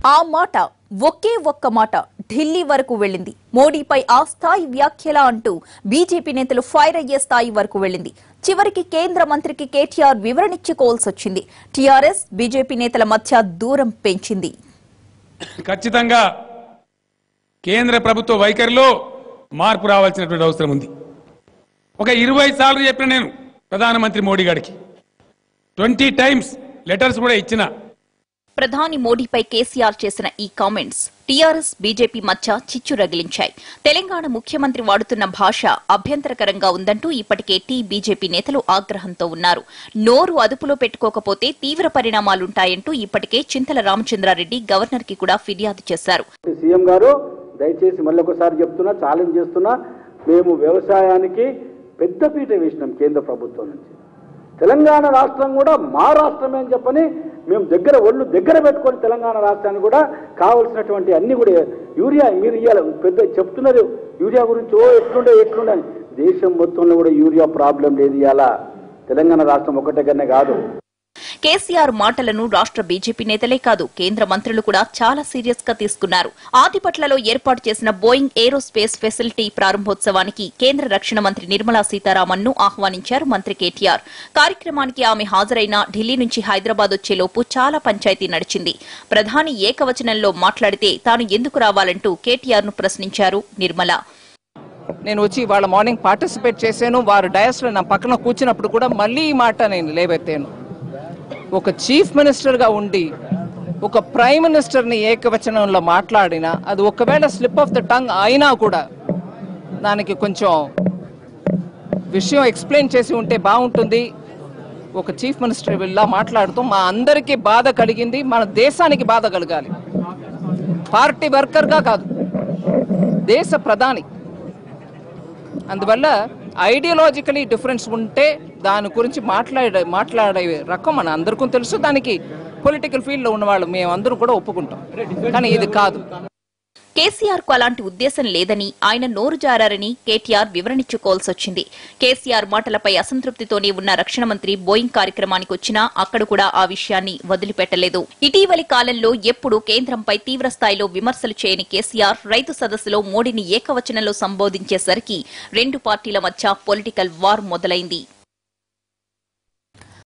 ఆ మాట ఒకే ఒక్క మాట ఢిల్లీ వరకు వెళ్ళింది మోడీపై ఆ స్థాయి వ్యాఖ్యల అంటూ బీజేపీ నేతలు ఫైర్ అయ్యే స్థాయి వరకు వెళ్ళింది చివరికి కేంద్ర మంత్రికి కేటీఆర్ వివరణిచ్చుకోవాల్సి వచ్చింది టీఆర్ఎస్ బీజేపీ నేతల మధ్య దూరం పెంచింది ఖచ్చితంగా కేంద్ర ప్రభుత్వ వైఖరిలో మార్పు రావాల్సినటువంటి అవసరం ఉంది ఒక ఇరవై సార్లు చెప్పిన నేను ప్రధానమంత్రి మోడీ గారికి ట్వంటీ టైమ్స్ లెటర్స్ కూడా ఇచ్చిన ప్రధాని మోడీపై కేసీఆర్ చేసిన ఈ కామెంట్స్ టీఆర్ఎస్ బీజేపీ మధ్య చిచ్చు రగిలించాయి తెలంగాణ ముఖ్యమంత్రి వాడుతున్న భాష అభ్యంతరకరంగా ఉందంటూ ఇప్పటికే టీ బీజేపీ నేతలు ఆగ్రహంతో ఉన్నారు నోరు అదుపులో పెట్టుకోకపోతే తీవ్ర పరిణామాలుంటాయంటూ ఇప్పటికే చింతల రామచంద్రారెడ్డి గవర్నర్ కి కూడా ఫిర్యాదు చేశారు సీఎం గారు దయచేసి మళ్ళీ ఒకసారి చెప్తున్నా ఛాలెంజ్ చేస్తున్నా మేము వ్యవసాయానికి పెద్దపీట వేసినాం కేంద్ర ప్రభుత్వం నుంచి తెలంగాణ రాష్ట్రం కూడా మా రాష్ట్రమే అని చెప్పని మేము దగ్గర ఒళ్ళు దగ్గర పెట్టుకొని తెలంగాణ రాష్ట్రానికి కూడా కావలసినటువంటి అన్ని కూడా యూరియా మీరు ఇవ్వాలి పెద్ద చెప్తున్నారు యూరియా గురించి ఓ ఎట్లుండే ఎట్లుండే అని దేశం మొత్తంలో కూడా యూరియా ప్రాబ్లం లేదు ఇవాళ తెలంగాణ రాష్ట్రం ఒకటే కాదు కేసీఆర్ మాటలను రాష్ట్ర బీజేపీ నేతలే కాదు కేంద్ర మంత్రులు కూడా చాలా సీరియస్ గా తీసుకున్నారు ఆదిపట్లలో ఏర్పాటు చేసిన బోయింగ్ ఏరోస్పేస్ ఫెసిలిటీ ప్రారంభోత్సవానికి కేంద్ర రక్షణ మంత్రి నిర్మలా సీతారామన్ ను ఆహ్వానించారు మంత్రి కేటీఆర్ కార్యక్రమానికి ఆమె హాజరైన ఢిల్లీ నుంచి హైదరాబాద్ వచ్చేలోపు చాలా పంచాయతీ నడిచింది ప్రధాని ఏకవచనంలో మాట్లాడితే తాను ఎందుకు రావాలంటూ కేటీఆర్ ను ప్రశ్నించారు నిర్మల నేను వచ్చి వాళ్ళ మార్నింగ్ పార్టిసిపేట్ చేశాను వారు డయాస్లో నా పక్కన కూర్చున్నప్పుడు కూడా మళ్ళీ ఈ మాట నేను లేవెత్తాను ఒక చీఫ్ మినిస్టర్గా ఉండి ఒక ప్రైమ్ మినిస్టర్ని ఏకవచనంలో మాట్లాడినా అది ఒకవేళ స్లిప్ ఆఫ్ ద టంగ్ అయినా కూడా దానికి కొంచెం విషయం ఎక్స్ప్లెయిన్ చేసి ఉంటే బాగుంటుంది ఒక చీఫ్ మినిస్టర్ ఇలా మాట్లాడుతూ మా అందరికీ బాధ కలిగింది మన దేశానికి బాధ కలగాలి పార్టీ వర్కర్గా కాదు దేశ ప్రధాని అందువల్ల ఐడియాలజికలీ డిఫరెన్స్ ఉంటే దాని గురించి మాట్లాడే మాట్లాడే రకం మన అందరికీ తెలుసు దానికి పొలిటికల్ ఫీల్డ్లో ఉన్న వాళ్ళు మేమందరం కూడా ఒప్పుకుంటాం కానీ ఇది కాదు కేసీఆర్ కు అలాంటి ఉద్దేశం లేదని ఆయన నోరు జారారని కేటీఆర్ వివరణిచ్చుకోవాల్సి వచ్చింది కేసీఆర్ మాటలపై అసంతృప్తితోనే ఉన్న రక్షణ మంత్రి బోయింగ్ కార్యక్రమానికి వచ్చినా అక్కడ కూడా ఆ విషయాన్ని వదిలిపెట్టలేదు ఇటీవలి కాలంలో ఎప్పుడు కేంద్రంపై తీవ్ర స్థాయిలో విమర్శలు చేయని కేసీఆర్ రైతు సదస్సులో మోడీని ఏకవచనంలో సంబోధించేసరికి రెండు పార్టీల మధ్య పొలిటికల్ వార్ మొదలైంది